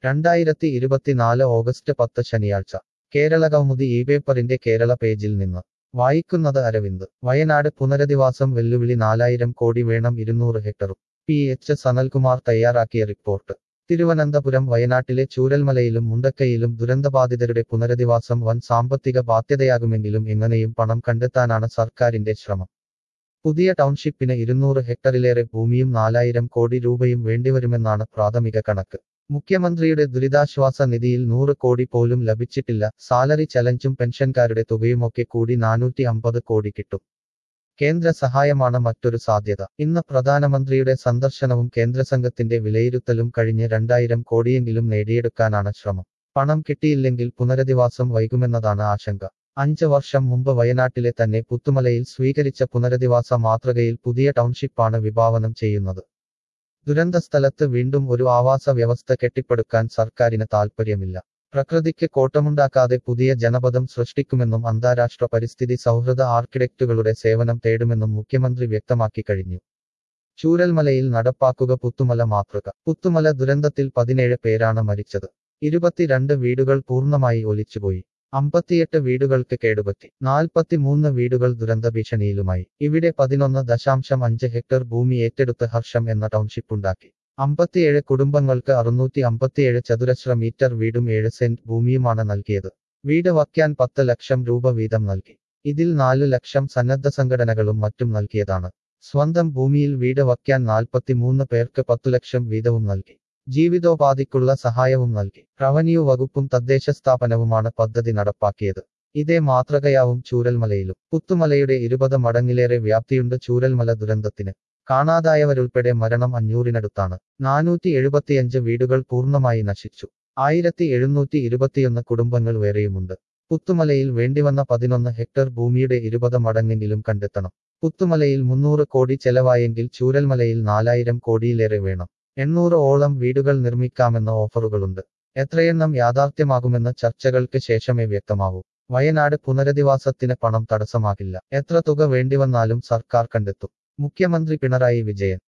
രണ്ടായിരത്തി ഇരുപത്തിനാല് ഓഗസ്റ്റ് പത്ത് ശനിയാഴ്ച കേരള കൗമുദി ഈ പേപ്പറിന്റെ കേരള പേജിൽ നിന്ന് വായിക്കുന്നത് അരവിന്ദ് വയനാട് പുനരധിവാസം വെല്ലുവിളി നാലായിരം കോടി വേണം ഇരുന്നൂറ് ഹെക്ടറും പി എച്ച് സനൽകുമാർ തയ്യാറാക്കിയ റിപ്പോർട്ട് തിരുവനന്തപുരം വയനാട്ടിലെ ചൂരൽമലയിലും മുണ്ടക്കയിലും ദുരന്തബാധിതരുടെ പുനരധിവാസം വൻ സാമ്പത്തിക ബാധ്യതയാകുമെങ്കിലും എങ്ങനെയും പണം കണ്ടെത്താനാണ് സർക്കാരിന്റെ ശ്രമം പുതിയ ടൗൺഷിപ്പിന് ഇരുന്നൂറ് ഹെക്ടറിലേറെ ഭൂമിയും നാലായിരം കോടി രൂപയും വേണ്ടിവരുമെന്നാണ് പ്രാഥമിക കണക്ക് മുഖ്യമന്ത്രിയുടെ ദുരിതാശ്വാസ നിധിയിൽ നൂറ് കോടി പോലും ലഭിച്ചിട്ടില്ല സാലറി ചലഞ്ചും പെൻഷൻകാരുടെ തുകയുമൊക്കെ കൂടി നാനൂറ്റി അമ്പത് കോടി കിട്ടും കേന്ദ്ര സഹായമാണ് മറ്റൊരു സാധ്യത ഇന്ന് പ്രധാനമന്ത്രിയുടെ സന്ദർശനവും കേന്ദ്രസംഘത്തിന്റെ വിലയിരുത്തലും കഴിഞ്ഞ് രണ്ടായിരം കോടിയെങ്കിലും നേടിയെടുക്കാനാണ് ശ്രമം പണം കിട്ടിയില്ലെങ്കിൽ പുനരധിവാസം വൈകുമെന്നതാണ് ആശങ്ക അഞ്ച് വർഷം മുമ്പ് വയനാട്ടിലെ തന്നെ പുത്തുമലയിൽ സ്വീകരിച്ച പുനരധിവാസ മാതൃകയിൽ പുതിയ ടൗൺഷിപ്പാണ് വിഭാവനം ചെയ്യുന്നത് ദുരന്തസ്ഥലത്ത് വീണ്ടും ഒരു ആവാസ വ്യവസ്ഥ കെട്ടിപ്പടുക്കാൻ സർക്കാരിന് താൽപ്പര്യമില്ല പ്രകൃതിക്ക് കോട്ടമുണ്ടാക്കാതെ പുതിയ ജനപദം സൃഷ്ടിക്കുമെന്നും അന്താരാഷ്ട്ര പരിസ്ഥിതി സൗഹൃദ ആർക്കിടെക്റ്റുകളുടെ സേവനം തേടുമെന്നും മുഖ്യമന്ത്രി വ്യക്തമാക്കി കഴിഞ്ഞു ചൂരൽമലയിൽ നടപ്പാക്കുക പുത്തുമല മാതൃക പുത്തുമല ദുരന്തത്തിൽ പതിനേഴ് പേരാണ് മരിച്ചത് ഇരുപത്തിരണ്ട് വീടുകൾ പൂർണ്ണമായി ഒലിച്ചുപോയി അമ്പത്തിയെട്ട് വീടുകൾക്ക് കേടുപറ്റി നാൽപ്പത്തിമൂന്ന് വീടുകൾ ദുരന്ത ഭീഷണിയിലുമായി ഇവിടെ പതിനൊന്ന് ദശാംശം അഞ്ച് ഹെക്ടർ ഭൂമി ഏറ്റെടുത്ത് ഹർഷം എന്ന ടൗൺഷിപ്പ് ഉണ്ടാക്കി അമ്പത്തിയേഴ് കുടുംബങ്ങൾക്ക് അറുന്നൂറ്റി അമ്പത്തിയേഴ് ചതുരശ്ര മീറ്റർ വീടും ഏഴ് സെന്റ് ഭൂമിയുമാണ് നൽകിയത് വീട് വയ്ക്കാൻ പത്ത് ലക്ഷം രൂപ വീതം നൽകി ഇതിൽ നാലു ലക്ഷം സന്നദ്ധ സംഘടനകളും മറ്റും നൽകിയതാണ് സ്വന്തം ഭൂമിയിൽ വീട് വയ്ക്കാൻ നാൽപ്പത്തിമൂന്ന് പേർക്ക് പത്തു ലക്ഷം വീതവും നൽകി ജീവിതോപാധിക്കുള്ള സഹായവും നൽകി റവന്യൂ വകുപ്പും തദ്ദേശ സ്ഥാപനവുമാണ് പദ്ധതി നടപ്പാക്കിയത് ഇതേ മാതൃകയാവും ചൂരൽമലയിലും പുത്തുമലയുടെ ഇരുപത് മടങ്ങിലേറെ വ്യാപ്തിയുണ്ട് ചൂരൽമല ദുരന്തത്തിന് കാണാതായവരുൾപ്പെടെ മരണം അഞ്ഞൂറിനടുത്താണ് നാനൂറ്റി എഴുപത്തിയഞ്ച് വീടുകൾ പൂർണ്ണമായി നശിച്ചു ആയിരത്തി എഴുന്നൂറ്റി ഇരുപത്തിയൊന്ന് കുടുംബങ്ങൾ വേറെയുമുണ്ട് പുത്തുമലയിൽ വേണ്ടിവന്ന പതിനൊന്ന് ഹെക്ടർ ഭൂമിയുടെ ഇരുപത് മടങ്ങെങ്കിലും കണ്ടെത്തണം പുത്തുമലയിൽ മുന്നൂറ് കോടി ചെലവായെങ്കിൽ ചൂരൽമലയിൽ നാലായിരം കോടിയിലേറെ വേണം എണ്ണൂറ് ഓളം വീടുകൾ നിർമ്മിക്കാമെന്ന ഓഫറുകളുണ്ട് എത്രയെണ്ണം യാഥാർത്ഥ്യമാകുമെന്ന് ചർച്ചകൾക്ക് ശേഷമേ വ്യക്തമാവൂ വയനാട് പുനരധിവാസത്തിന് പണം തടസ്സമാകില്ല എത്ര തുക വേണ്ടിവന്നാലും സർക്കാർ കണ്ടെത്തും മുഖ്യമന്ത്രി പിണറായി വിജയൻ